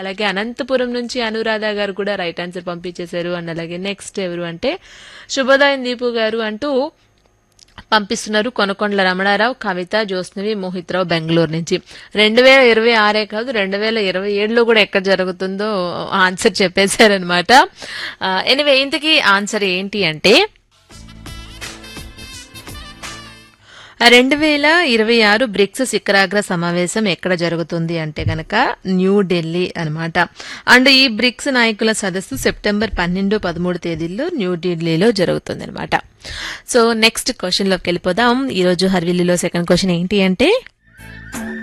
అలాగే అనంతపురం నుంచి అనురాధ గారు కూడా రైట్ ఆన్సర్ పంపించేశారు అండ్ అలాగే నెక్స్ట్ ఎవరు అంటే శుభోదయం దీపు గారు అంటూ పంపిస్తున్నారు కొనకొండల రమణారావు కవిత జ్యోత్స్నవి మోహిత్రావు బెంగళూరు నుంచి రెండు వేల ఇరవై ఆరే కాదు రెండు వేల ఇరవై ఏడులో కూడా ఎక్కడ జరుగుతుందో ఆన్సర్ చెప్పేశారనమాట ఎనివే ఇంతకీ ఆన్సర్ ఏంటి అంటే రెండు వేల ఇరవై ఆరు బ్రిక్స్ శిఖరాగ్ర సమావేశం ఎక్కడ జరుగుతుంది అంటే గనక న్యూఢిల్లీ అన్నమాట అండ్ ఈ బ్రిక్స్ నాయకుల సదస్సు సెప్టెంబర్ పన్నెండు పదమూడు తేదీల్లో న్యూఢిల్లీలో జరుగుతుంది అనమాట సో నెక్స్ట్ క్వశ్చన్లోకి వెళ్ళిపోదాం ఈరోజు హర్విల్లీలో సెకండ్ క్వశ్చన్ ఏంటి అంటే